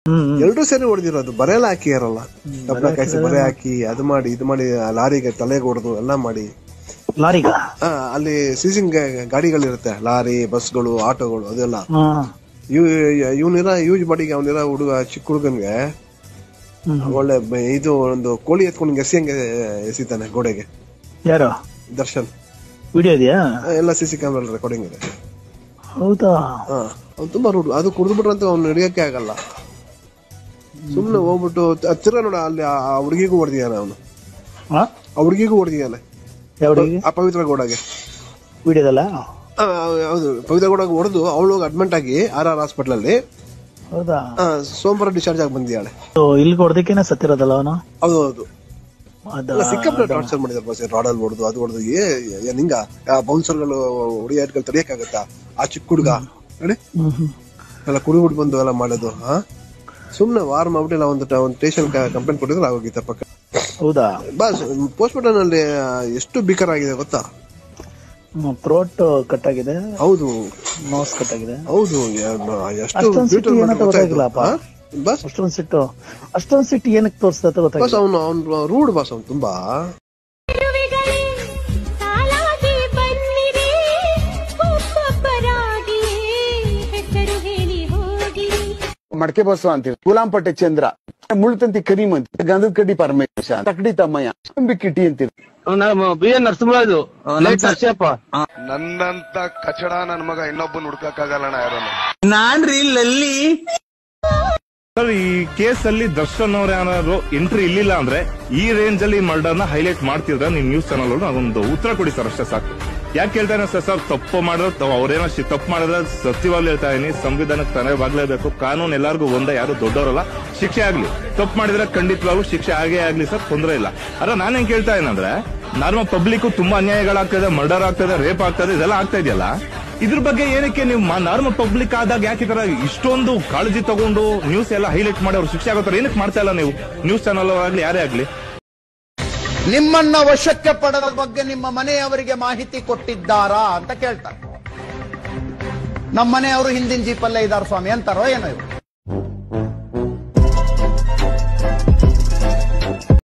ಹ್ಮ್ ಎಲ್ರೂ ಸೇರಿ ಹೊಡೆದಿರೋದು ಬರೆಲ್ಲ ಹಾಕಿ ಇರಲ್ಲ ಕಬ್ಬಳ ಕಾಯಿಸಿ ಬರೆ ಹಾಕಿ ಅದು ಮಾಡಿ ಇದು ಮಾಡಿ ಆ ಲಾರಿಗೆ ತಲೆಗೆ ಹೊಡೆದು ಎಲ್ಲ ಮಾಡಿ ಲಾರಿಗ ಆ, ಅಲ್ಲಿ ಸೀಸಿಂಗ್ ಗಾಡಿಗಳಿರುತ್ತೆ ಲಾರಿ ಬಸ್ಗಳು ಆಟೋಗಳು ಅದೆಲ್ಲ ಹಾ ಇವ್ ಇವನಿರ ಯೂಸ್ ಮಾಡಿ ಅವನಿರ ಹುಡುಗ ಚಿಕ್ಕ ಹುಡುಗನ್ಗೆ ಹ್ಮ್ ಒಳ್ಳೆ ಬ- ಇದು ಒಂದು ಕೋಳಿ ಎತ್ಕೊಂಡು ಎಸಿಯಂಗೆ ಎಸಿತಾನೆ ಗೋಡೆಗೆ ಯಾರು ದರ್ಶನ್ ವಿಡಿಯೋ ಇದೆಯಾ ಆ, ಎಲ್ಲ ಸಿ ಸಿ ಕ್ಯಾಮ್ರಾ ರೆಕಾರ್ಡಿಂಗ್ ಇದೆ ಹೌದಾ ಹಾ ಅವ್ನು ತುಂಬಾ ರೂಢ ಅದು ಕುಡಿದ್ಬಿಟ್ರಂತ ಅವ್ನು ಹಿಡಿಯಕ್ಕೆ ಆಗಲ್ಲ ಸುಮ್ನೆ ಹೋಗ್ಬಿಟ್ಟು ತ- ತಿರ್ಗಾ ನೋಡ ಅಲ್ಲಿ ಆ ಹುಡುಗಿಗೂ ಹೊಡೆದಿದ್ದಾನೆ ಅವನು ಹಾ ಆ ಹುಡುಗಿಗೂ ಹೊಡೆದಿದ್ದಾನೆ ಯಾವ ಹುಡುಗಿ ಆ ಪವಿತ್ರ ಗೌಡಗೆ ವಿಡಿಯೋದಲ್ಲ ಆ, ಹೌದು ಪವಿತ್ರ ಗೌಡಗೆ ಹೊಡೆದು ಅವಳು ಅಡ್ಮಿಟ್ ಆಗಿ ಆರ್ ಆರ್ ಹಾಸ್ಪಿಟಲ್ ಅಲ್ಲಿ ಹೌದಾ ಆ, ಸೋಮವಾರ ಡಿಸ್ಚಾರ್ಜ್ ಆಗಿ ಬಂದಿದ್ದಾಳೆ ಸೊ ಇಲ್ಲಿ ಕೊಡ್ದಕ್ಕೇನೆ ಸತ್ತಿರೋದಲ್ಲ ಅವನು ಹೌದು ಹೌದು ಅದ ಎಲ್ಲ ಸಿಕ್ಕಾಪಟ್ಟೆ ಟಾರ್ಚರ್ ಮಾಡಿದಾರೆ ಬಸ್ ರಾಡಲ್ ಹೊಡೆದು ಅದು ಹೊಡೆದು ಏ ಏನ್ ಹಿಂಗ ಬೌನ್ಸರ್ಗಳು ಹುಡುಗಿಯರ್ಗಳು ತಡಿಯಕ್ಕಾಗತ್ತಾ ಆ ಚಿಕ್ಕ ಹುಡುಗ ನೋಡಿ ಹ್ಮ್ ಹ್ಮ್ ಎಲ್ಲ ಕುಡಿ ಬಿಟ್ಟು ಬಂದು ಎಲ್ಲ ಮಾಡೋದು ಹಾ ಸುಮ್ನೆ ವಾರ್ ಮಾಡ್ಬಿಟ್ಟು ಎಲ್ಲ ಒಂದು ಟ- ಒಂದು ಸ್ಟೇಷನ್ ಕಂಪ್ಲೇಂಟ್ ಕೊಟ್ಟಿದ್ರೆ ಆಗೋಗಿತ್ತ ಪಕ್ಕ ಹೌದಾ ಬಸ್ ಪೋಸ್ಟ್ ಮಾರ್ಟಮ್ ಅಲ್ಲಿ ಆ, ಎಷ್ಟು ಭೀಕರ ಆಗಿದೆ ಗೊತ್ತಾ ಥ್ರೋಟ್ ಕಟ್ ಆಗಿದೆ ಹೌದು ನೋಸ್ ಕಟ್ ಆಗಿದೆ ಹೌದು ಯ- ಎಷ್ಟು ಅಷ್ಟೊಂದ್ ಸಿಟ್ಟು brutal ಏನಂತ ಮಾಡ್ತಾರೆ ಗೊತ್ತಾಗಿಲ್ಲಪ್ಪ. ಹಾ? ಬಸ್ ಅಷ್ಟೊಂದ್ ಸಿಟ್ಟು ಅಷ್ಟೊಂದ್ ಸಿಟ್ಟು ಏನಕ್ಕೆ ತೋರಿಸ್ತದೆ ಬಸ್ ಗೊತ್ತಾಗಿಲ್ಲ ಅವನು ಅವ್ನು ರೂಡ್ ಬಸ್ ಅವ್ನು ತುಂಬಾ ಇರುವೆಗಳೇ ಸಾಲಾಗಿ ಬನ್ನಿರಿ ಒಬ್ಬೊಬ್ಬರಾಗಿ ಹೆಸರು ಹೇಳಿ ಹೋಗಿರಿ ಮಡಕೆ ಬಸವ ಅಂತೀವಿ ಗುಲಾಂಪಟ್ಟೆ ಚಂದ್ರ ಮುಳ್ತಂತಿ ಕರೀಮ್ ಅಂತ ಗಂಧದ ಕಡ್ಡಿ ಪರಮೇಶ ತಕಡಿ ತಮ್ಮಯ್ಯ ಅಂಬಿಕಿಟಿ ಅಂತೀವಿ B N Narasimharaju light Narasiyappa ನನ್ನಂತ ಕಚಡ ನನ್ ಮಗ ಇನ್ನೊಬ್ಬನ್ ಹುಡ್ಕಕ್ಕಾಗಲ್ಲಣ್ಣ ಯಾರನ್ನು ನಾನ್ರಿ ಲಲ್ಲಿ ಸರ್ ಈ ಕೇಸ್ ಅಲ್ಲಿ ದರ್ಶನ್ ಅವ್ರ ಏನಾದ್ರು ಎಂಟ್ರಿ ಇಲ್ಲಿಲ್ಲ ಅಂದ್ರೆ ಈ ರೇಂಜ್ ಅಲ್ಲಿ ಮರ್ಡರ್ ನ ಹೈಲೈಟ್ ಮಾಡ್ತಿದ್ರೆ ನಿಮ್ ನ್ಯೂಸ್ ಚಾನಲ್ ಅದೊಂದು ಉತ್ತರ ಕೊಡಿ ಸರ್ ಅಷ್ಟೇ ಸಾಕು ಯಾಕೆ ಹೇಳ್ತಾನೆ ಸರ್ ಸರ್ ತಪ್ಪು ಮಾಡಿದ್ರೆ ಅವ್ರೇನೋ ಶಿ- ತಪ್ಪು ಮಾಡಿದ್ರೆ ಸತ್ಯವಾಗ್ಲೂ ಹೇಳ್ತಾ ಇದೀನಿ ಸಂವಿಧಾನಕ್ಕೆ ತಲೆಬಾಗ್ಲೇಬೇಕು ಕಾನೂನು ಎಲ್ಲರಿಗೂ ಒಂದೇ ಯಾರು ದೊಡ್ಡವರಲ್ಲ ಶಿಕ್ಷೆ ಆಗ್ಲಿ ತಪ್ಪು ಮಾಡಿದ್ರೆ ಖಂಡಿತವಾಗ್ಲೂ ಶಿಕ್ಷೆ ಆಗೇ ಆಗ್ಲಿ ಸರ್ ತೊಂದರೆ ಇಲ್ಲ ಅದ್ರ ನಾನೇನ್ ಕೇಳ್ತಾ ಏನಂದ್ರೆ ನಾರ್ಮಲ್ ಪಬ್ಲಿಕ್ ತುಂಬಾ ಅನ್ಯಾಯಗಳಾಗ್ತದೆ ಮರ್ಡರ್ ಆಗ್ತದೆ ರೇಪ್ ಆಗ್ತದೆ ಇದೆಲ್ಲ ಆಗ್ತಾ ಇದೆಯಲ್ಲ ಇದ್ರ ಬಗ್ಗೆ ಏನಕ್ಕೆ ನೀವು ನಾರ್ಮಲ್ ಪಬ್ಲಿಕ್ ಆದಾಗ ಯಾಕೆ ಈ ತರ ಇಷ್ಟೊಂದು ಕಾಳಜಿ ತಗೊಂಡು ನ್ಯೂಸ್ ಎಲ್ಲ ಹೈಲೈಟ್ ಮಾಡಿ ಅವ್ರು ಶಿಕ್ಷೆ ಆಗೋ ತರ ಏನಕ್ಕೆ ಮಾಡ್ತಾ ಇಲ್ಲ ನೀವು ನ್ಯೂಸ್ ಚಾನಲ್ ಆಗ್ಲಿ ಯಾರೇ ಆಗ್ಲಿ ನಿಮ್ಮನ್ನ ವಶಕ್ಕೆ ಪಡೆದ ಬಗ್ಗೆ ನಿಮ್ಮ ಮನೆಯವರಿಗೆ ಮಾಹಿತಿ ಕೊಟ್ಟಿದ್ದಾರಾ ಅಂತ ಕೇಳ್ತಾರೆ ನಮ್ಮ ಮನೆಯವರು ಹಿಂದಿನ ಜೀಪಲ್ಲೇ ಇದಾರ ಸ್ವಾಮಿ ಅಂತಾರೋ ಏನೋ ಇವ್ರು